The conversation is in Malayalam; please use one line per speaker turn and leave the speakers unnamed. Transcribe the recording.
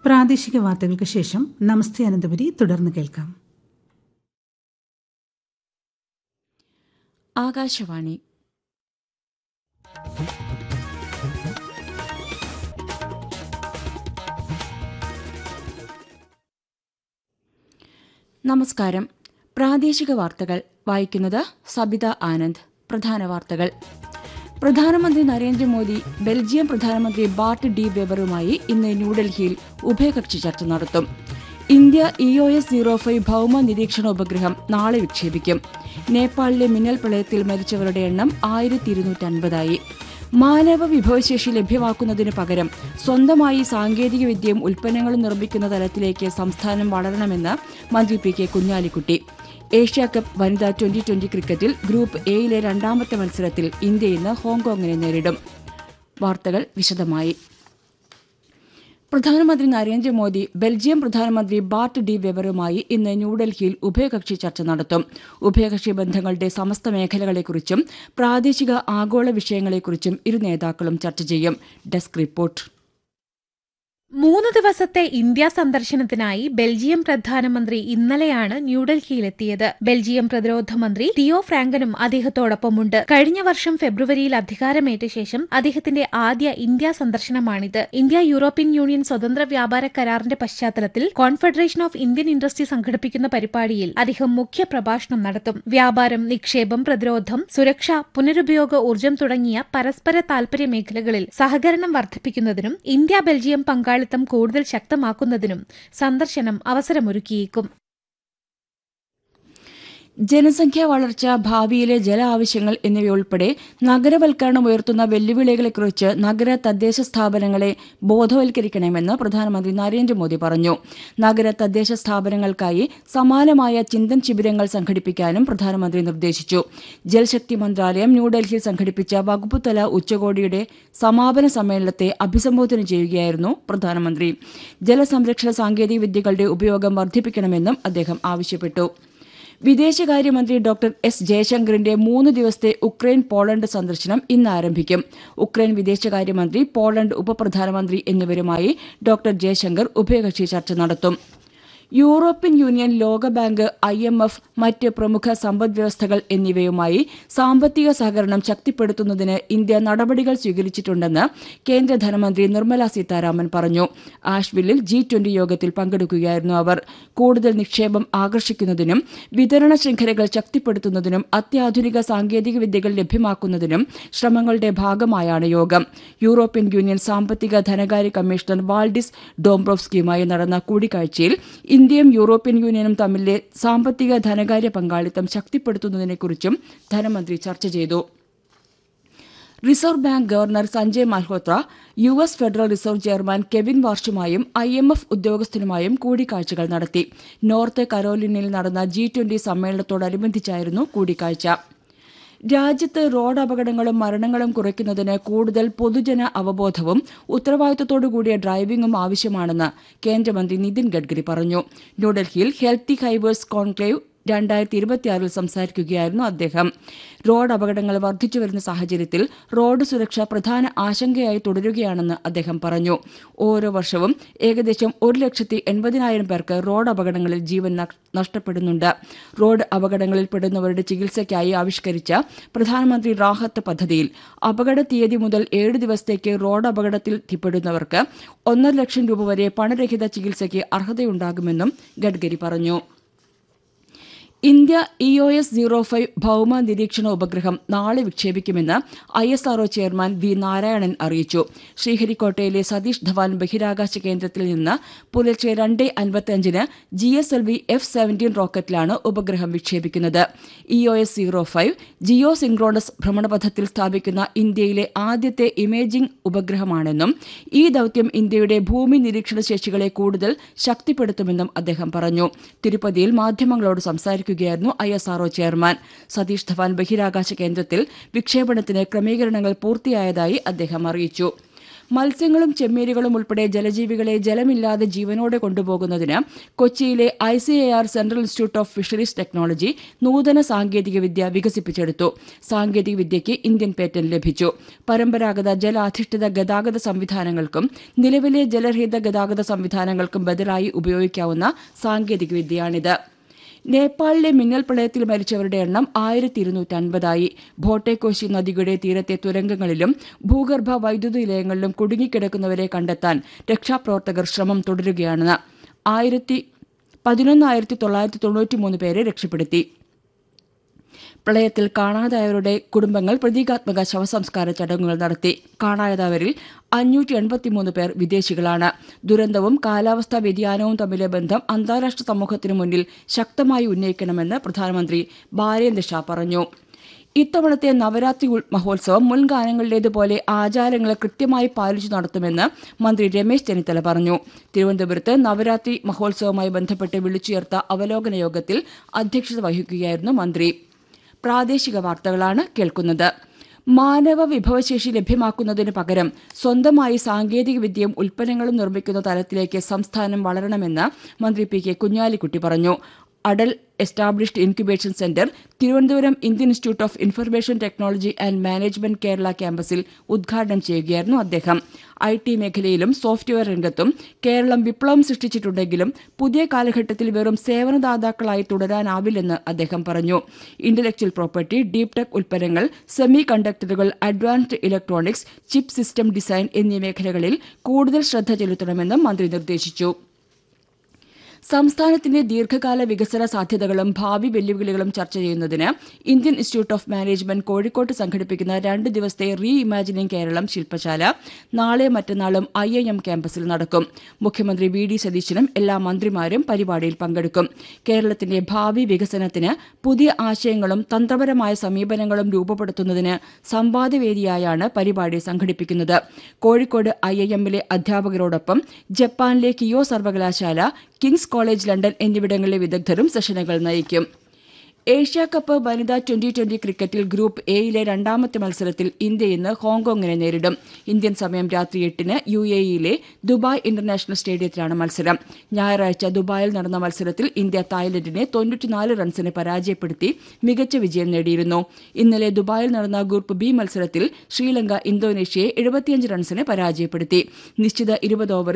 പ്രാദേശിക വാർത്തകൾക്ക് ശേഷം നമസ്തേ അനന്തപുരി തുടർന്ന് കേൾക്കാം
ആകാശവാണി നമസ്കാരം പ്രാദേശിക വാർത്തകൾ വായിക്കുന്നത് സബിത ആനന്ദ് പ്രധാന വാർത്തകൾ പ്രധാനമന്ത്രി നരേന്ദ്രമോദി ബെൽജിയം പ്രധാനമന്ത്രി ബാർട്ട് ഡി വെബറുമായി ഇന്ന് ന്യൂഡൽഹിയിൽ ഉഭയകക്ഷി ചർച്ച നടത്തും India E O S zero five ഭൌമ നിരീക്ഷണ ഉപഗ്രഹം നാളെ വിക്ഷേപിക്കും നേപ്പാളിലെ മിന്നൽ പ്രളയത്തിൽ മരിച്ചവരുടെ എണ്ണം ആയിരത്തി ഇരുന്നൂറ്റൻപതായി മാനവ വിഭവശേഷി ലഭ്യമാക്കുന്നതിന് പകരം സ്വന്തമായി സാങ്കേതികവിദ്യയും ഉൽപ്പന്നങ്ങളും നിർമ്മിക്കുന്ന തലത്തിലേക്ക് സംസ്ഥാനം വളരണമെന്ന് മന്ത്രി P K Kunhalikutty Asia cup വനിതാ ട്വന്റി ട്വന്റി ക്രിക്കറ്റിൽ ഗ്രൂപ്പ് എയിലെ രണ്ടാമത്തെ മത്സരത്തിൽ ഇന്ത്യ ഇന്ന് ഹോങ്കോങ്ങിനെ നേരിടും വാർത്തകൾ വിശദമായി പ്രധാനമന്ത്രി നരേന്ദ്രമോദി ബെൽജിയം പ്രധാനമന്ത്രി ബാർട്ട് ഡി വെബറുമായി ഇന്ന് ന്യൂഡൽഹിയിൽ ഉഭയകക്ഷി ചർച്ച നടത്തും ഉഭയകക്ഷി ബന്ധങ്ങളുടെ സമസ്ത മേഖലകളെക്കുറിച്ചും പ്രാദേശിക ആഗോള വിഷയങ്ങളെക്കുറിച്ചും ഇരു നേതാക്കളും ചർച്ച ചെയ്യും ഡെസ്ക് റിപ്പോർട്ട്
മൂന്ന് ദിവസത്തെ ഇന്ത്യ സന്ദർശനത്തിനായി ബെൽജിയം പ്രധാനമന്ത്രി ഇന്നലെയാണ് ന്യൂഡൽഹിയിലെത്തിയത് ബെൽജിയം പ്രതിരോധ മന്ത്രി തിയോ ഫ്രാങ്കനും അദ്ദേഹത്തോടൊപ്പമുണ്ട് കഴിഞ്ഞ വർഷം ഫെബ്രുവരിയിൽ അധികാരമേറ്റ ശേഷം അദ്ദേഹത്തിന്റെ ആദ്യ ഇന്ത്യ സന്ദർശനമാണിത് ഇന്ത്യ യൂറോപ്യൻ യൂണിയൻ സ്വതന്ത്ര വ്യാപാര കരാറിന്റെ പശ്ചാത്തലത്തിൽ കോൺഫെഡറേഷൻ ഓഫ് ഇന്ത്യൻ ഇൻഡസ്ട്രി സംഘടിപ്പിക്കുന്ന പരിപാടിയിൽ അദ്ദേഹം മുഖ്യ പ്രഭാഷണം നടത്തും വ്യാപാരം നിക്ഷേപം പ്രതിരോധം സുരക്ഷ പുനരുപയോഗ ഊർജ്ജം തുടങ്ങിയ പരസ്പര താൽപര്യ മേഖലകളിൽ സഹകരണം വർദ്ധിപ്പിക്കുന്നതിനും ഇന്ത്യ ബെൽജിയം പങ്കാളി പങ്കാളിത്തം കൂടുതൽ ശക്തമാക്കുന്നതിനും സന്ദർശനം അവസരമൊരുക്കിയേക്കും
ജനസംഖ്യാ വളർച്ച ഭാവിയിലെ ജല ആവശ്യങ്ങൾ എന്നിവയുൾപ്പെടെ നഗരവൽക്കരണം ഉയർത്തുന്ന വെല്ലുവിളികളെക്കുറിച്ച് നഗര തദ്ദേശ സ്ഥാപനങ്ങളെ ബോധവൽക്കരിക്കണമെന്ന് പ്രധാനമന്ത്രി നരേന്ദ്രമോദി പറഞ്ഞു നഗര തദ്ദേശ സ്ഥാപനങ്ങൾക്കായി സമാനമായ ചിന്തൻ ശിബിരങ്ങൾ സംഘടിപ്പിക്കാനും പ്രധാനമന്ത്രി നിർദ്ദേശിച്ചു ജൽശക്തി മന്ത്രാലയം ന്യൂഡൽഹിയിൽ സംഘടിപ്പിച്ച വകുപ്പുതല ഉച്ചകോടിയുടെ സമാപന സമ്മേളനത്തെ അഭിസംബോധന ചെയ്യുകയായിരുന്നു പ്രധാനമന്ത്രി ജലസംരക്ഷണ സാങ്കേതിക വിദ്യകളുടെ ഉപയോഗം വർദ്ധിപ്പിക്കണമെന്നും അദ്ദേഹം ആവശ്യപ്പെട്ടു വിദേശകാര്യമന്ത്രി ഡോക്ടർ എസ് ജയശങ്കറിന്റെ മൂന്ന് ദിവസത്തെ ഉക്രൈൻ പോളണ്ട് സന്ദർശനം ഇന്ന് ആരംഭിക്കും ഉക്രൈൻ വിദേശകാര്യമന്ത്രി പോളണ്ട് ഉപപ്രധാനമന്ത്രി എന്നിവരുമായി ഡോക്ടർ ജയശങ്കർ ഉഭയകക്ഷി ചർച്ച നടത്തും യൂറോപ്യൻ യൂണിയൻ ലോകബാങ്ക് ഐ എം എഫ് മറ്റ് പ്രമുഖ സമ്പദ്വ്യവസ്ഥകൾ എന്നിവയുമായി സാമ്പത്തിക സഹകരണം ശക്തിപ്പെടുത്തുന്നതിന് ഇന്ത്യ നടപടികൾ സ്വീകരിച്ചിട്ടുണ്ടെന്ന് കേന്ദ്ര ധനമന്ത്രി നിർമ്മല സീതാരാമൻ പറഞ്ഞു ആഷ്വില്ലിൽ ജി ട്വന്റി യോഗത്തിൽ പങ്കെടുക്കുകയായിരുന്നു അവർ കൂടുതൽ നിക്ഷേപം ആകർഷിക്കുന്നതിനും വിതരണ ശൃംഖലകൾ ശക്തിപ്പെടുത്തുന്നതിനും അത്യാധുനിക സാങ്കേതിക വിദ്യകൾ ലഭ്യമാക്കുന്നതിനും ശ്രമങ്ങളുടെ ഭാഗമായാണ് യോഗം യൂറോപ്യൻ യൂണിയൻ സാമ്പത്തിക ധനകാര്യ കമ്മീഷണർ വാൾഡിസ് ഡോംബ്രോവ്സ്കിയുമായി നടന്ന കൂടിക്കാഴ്ചയിൽ ഇന്ത്യയും യൂറോപ്യൻ യൂണിയനും തമ്മിലെ സാമ്പത്തിക ധനകാര്യ പങ്കാളിത്തം ശക്തിപ്പെടുത്തുന്നതിനെക്കുറിച്ചും ധനമന്ത്രി ചർച്ച ചെയ്തു Reserve Bank governor Sanjay Malhotra U S Federal Reserve chairman Kevin വാർഷുമായും ഐ എം എഫ് ഉദ്യോഗസ്ഥനുമായും കൂടിക്കാഴ്ചകൾ നടത്തി നോർത്ത് കരോലിനയിൽ നടന്ന ജി ട്വന്റി സമ്മേളനത്തോടനുബന്ധിച്ചായിരുന്നു കൂടിക്കാഴ്ച രാജ്യത്ത് റോഡ് അപകടങ്ങളും മരണങ്ങളും കുറയ്ക്കുന്നതിന് കൂടുതൽ പൊതുജന അവബോധവും ഉത്തരവാദിത്തത്തോടുകൂടിയ ഡ്രൈവിംഗും ആവശ്യമാണെന്ന് കേന്ദ്രമന്ത്രി നിതിൻ ഗഡ്കരി പറഞ്ഞു ന്യൂഡൽഹിയിൽ ഹെൽത്തി ഹൈവേഴ്സ് കോൺക്ലേവ് രണ്ടായിരത്തി ഇരുപത്തിയാറിൽ സംസാരിക്കുകയായിരുന്നു അദ്ദേഹം റോഡ് അപകടങ്ങൾ വർദ്ധിച്ചുവരുന്ന സാഹചര്യത്തിൽ റോഡ് സുരക്ഷ പ്രധാന ആശങ്കയായി തുടരുകയാണെന്ന് അദ്ദേഹം പറഞ്ഞു ഓരോ വർഷവും ഏകദേശം ഒരു ലക്ഷത്തി എൺപതിനായിരം പേർക്ക് റോഡ് അപകടങ്ങളിൽ ജീവൻ നഷ്ടപ്പെടുന്നുണ്ട് റോഡ് അപകടങ്ങളിൽ പെടുന്നവരുടെ ചികിത്സയ്ക്കായി ആവിഷ്കരിച്ച പ്രധാനമന്ത്രി റാഹത്ത് പദ്ധതിയിൽ അപകട തീയതി മുതൽ ഏഴ് ദിവസത്തേക്ക് റോഡ് അപകടത്തിൽ എത്തിപ്പെടുന്നവർക്ക് ഒന്നര ലക്ഷം രൂപ വരെ പണരഹിത ചികിത്സയ്ക്ക് അർഹതയുണ്ടാകുമെന്നും ഗഡ്കരി പറഞ്ഞു India E O S zero five ഭൌമ നിരീക്ഷണ ഉപഗ്രഹം നാളെ വിക്ഷേപിക്കുമെന്ന് I S R O chairman V Narayanan അറിയിച്ചു ശ്രീഹരിക്കോട്ടയിലെ സതീഷ് ധവാൻ ബഹിരാകാശ കേന്ദ്രത്തിൽ നിന്ന് പുലർച്ചെ രണ്ട് അൻപത്തിയഞ്ചിന് G S L V F seventeen റോക്കറ്റിലാണ് ഉപഗ്രഹം വിക്ഷേപിക്കുന്നത് E O S zero five geosynchronous ഭ്രമണപഥത്തിൽ സ്ഥാപിക്കുന്ന ഇന്ത്യയിലെ ആദ്യത്തെ ഇമേജിംഗ് ഉപഗ്രഹമാണെന്നും ഈ ദൌത്യം ഇന്ത്യയുടെ ഭൂമി നിരീക്ഷണ ശേഷികളെ കൂടുതൽ ശക്തിപ്പെടുത്തുമെന്നും അദ്ദേഹം പറഞ്ഞു തിരുപ്പതിയിൽ മാധ്യമങ്ങളോട് സംസാരിച്ചു സംസാരിക്കുകയായിരുന്നു I S R O chairman Satish Dhawan ബഹിരാകാശ കേന്ദ്രത്തിൽ വിക്ഷേപണത്തിന് ക്രമീകരണങ്ങൾ പൂർത്തിയായതായി അദ്ദേഹം അറിയിച്ചു മത്സ്യങ്ങളും ചെമ്മീനുകളും ഉൾപ്പെടെ ജലജീവികളെ ജലമില്ലാതെ ജീവനോടെ കൊണ്ടുപോകുന്നതിന് കൊച്ചിയിലെ I C A R Central Institute of Fisheries Technology നൂതന സാങ്കേതികവിദ്യ വികസിപ്പിച്ചെടുത്തു സാങ്കേതികവിദ്യയ്ക്ക് ഇന്ത്യൻ പേറ്റന്റ് ലഭിച്ചു പരമ്പരാഗത ജലാധിഷ്ഠിത ഗതാഗത സംവിധാനങ്ങൾക്കും നിലവിലെ ജലരഹിത ഗതാഗത സംവിധാനങ്ങൾക്കും ബദലായി ഉപയോഗിക്കാവുന്ന സാങ്കേതികവിദ്യയാണിത് നേപ്പാളിലെ മിന്നൽ പ്രളയത്തിൽ മരിച്ചവരുടെ എണ്ണം ആയിരത്തി ഇരുന്നൂറ്റി അൻപതായി ഭോട്ടേക്കോശി നദിയുടെ തീരത്തെ തുരങ്കങ്ങളിലും ഭൂഗർഭ വൈദ്യുത നിലയങ്ങളിലും കുടുങ്ങിക്കിടക്കുന്നവരെ കണ്ടെത്താൻ രക്ഷാപ്രവർത്തകർ ശ്രമം തുടരുകയാണ് ആയിരത്തി പതിനൊന്നായിരത്തി തൊള്ളായിരത്തി തൊണ്ണൂറ്റിമൂന്ന് പേരെ രക്ഷപ്പെടുത്തി പ്രളയത്തിൽ കാണാതായവരുടെ കുടുംബങ്ങൾ പ്രതീകാത്മക ശവസംസ്കാര ചടങ്ങുകൾ നടത്തി കാണാതായവരിൽ അഞ്ഞൂറ്റി എൺപത്തിമൂന്ന് പേർ വിദേശികളാണ് ദുരന്തവും കാലാവസ്ഥാ വ്യതിയാനവും തമ്മിലെ ബന്ധം അന്താരാഷ്ട്ര സമൂഹത്തിനു മുന്നിൽ ശക്തമായി ഉന്നയിക്കണമെന്ന് പ്രധാനമന്ത്രി ബാരേന്ദ്ര ഷാ പറഞ്ഞു ഇത്തവണത്തെ നവരാത്രി ഉൾ- മഹോത്സവം മുൻഗാനങ്ങളിലേതുപോലെ ആചാരങ്ങൾ കൃത്യമായി പാലിച്ചു നടത്തുമെന്ന് മന്ത്രി രമേശ് ചെന്നിത്തല പറഞ്ഞു തിരുവനന്തപുരത്ത് നവരാത്രി മഹോത്സവവുമായി ബന്ധപ്പെട്ട് വിളിച്ചുയർത്ത അവലോകന യോഗത്തിൽ അധ്യക്ഷത വഹിക്കുകയായിരുന്നു മന്ത്രി പ്രാദേശിക വാർത്തകളാണ് കേൾക്കുന്നത് മാനവ വിഭവശേഷി ലഭ്യമാക്കുന്നതിന് പകരം സ്വന്തമായി സാങ്കേതിക വിദ്യയും ഉൽപ്പന്നങ്ങളും നിർമ്മിക്കുന്ന തലത്തിലേക്ക് സംസ്ഥാനം വളരണമെന്ന് മന്ത്രി പി കെ കുഞ്ഞാലിക്കുട്ടി പറഞ്ഞു Atal Established Incubation Centre Thiruvananthapuram Indian Institute of Information Technology and Management Kerala ക്യാമ്പസിൽ ഉദ്ഘാടനം ചെയ്യുകയായിരുന്നു അദ്ദേഹം ഐ ടി മേഖലയിലും സോഫ്റ്റ്വെയർ രംഗത്തും കേരളം വിപ്ലവം സൃഷ്ടിച്ചിട്ടുണ്ടെങ്കിലും പുതിയ കാലഘട്ടത്തിൽ വെറും സേവനദാതാക്കളായി തുടരാനാവില്ലെന്ന് അദ്ദേഹം പറഞ്ഞു ഇന്റലക്ച്വൽ പ്രോപ്പർട്ടി ഡീപ് ടെക് ഉൽപ്പന്നങ്ങൾ സെമി കണ്ടക്ടറുകൾ advanced electronics chip system design എന്നീ മേഖലകളിൽ കൂടുതൽ ശ്രദ്ധ ചെലുത്തണമെന്നും മന്ത്രി നിർദ്ദേശിച്ചു സംസ്ഥാനത്തിന്റെ ദീർഘകാല വികസന സാധ്യതകളും ഭാവി വെല്ലുവിളികളും ചർച്ച ചെയ്യുന്നതിന് ഇന്ത്യൻ ഇൻസ്റ്റിറ്റ്യൂട്ട് ഓഫ് മാനേജ്മെന്റ് കോഴിക്കോട്ട് സംഘടിപ്പിക്കുന്ന രണ്ട് ദിവസത്തെ റീ ഇമാജിനിംഗ് കേരളം ശില്പശാല നാളെ മറ്റന്നാളും ഐ ഐ എം ക്യാമ്പസിൽ നടക്കും മുഖ്യമന്ത്രി വി ഡി സതീശനും എല്ലാ മന്ത്രിമാരും പരിപാടിയിൽ പങ്കെടുക്കും കേരളത്തിന്റെ ഭാവി വികസനത്തിന് പുതിയ ആശയങ്ങളും തന്ത്രപരമായ സമീപനങ്ങളും രൂപപ്പെടുത്തുന്നതിന് സംവാദവേദിയായാണ് പരിപാടി സംഘടിപ്പിക്കുന്നത് കോഴിക്കോട് ഐ ഐ എമ്മിലെ അധ്യാപകരോടൊപ്പം ജപ്പാനിലെ കിയോ സർവകലാശാല കിങ്സ് കോളേജ് ലണ്ടൻ എന്നിവിടങ്ങളിലെ വിദഗ്ധരും സെഷനുകൾ നയിക്കും ഏഷ്യ കപ്പ് വനിതാ ട്വന്റി ട്വന്റി ക്രിക്കറ്റിൽ ഗ്രൂപ്പ് എയിലെ രണ്ടാമത്തെ മത്സരത്തിൽ ഇന്ത്യ ഇന്ന് ഹോങ്കോങ്ങിനെ നേരിടും ഇന്ത്യൻ സമയം രാത്രി എട്ടിന് യു എ ഇയിലെ ദുബായ് ഇന്റർനാഷണൽ സ്റ്റേഡിയത്തിലാണ് മത്സരം ഞായറാഴ്ച ദുബായിൽ നടന്ന മത്സരത്തിൽ ഇന്ത്യ തായ്ലൻഡിനെ തൊണ്ണൂറ്റിനാല് റൺസിന് പരാജയപ്പെടുത്തി മികച്ച വിജയം നേടിയിരുന്നു ഇന്നലെ ദുബായിൽ നടന്ന ഗ്രൂപ്പ് ബി മത്സരത്തിൽ ശ്രീലങ്ക ഇന്തോനേഷ്യയെ എഴുപത്തിയഞ്ച് റൺസിന് പരാജയപ്പെടുത്തി നിശ്ചിത ഇരുപത് ഓവറിൽ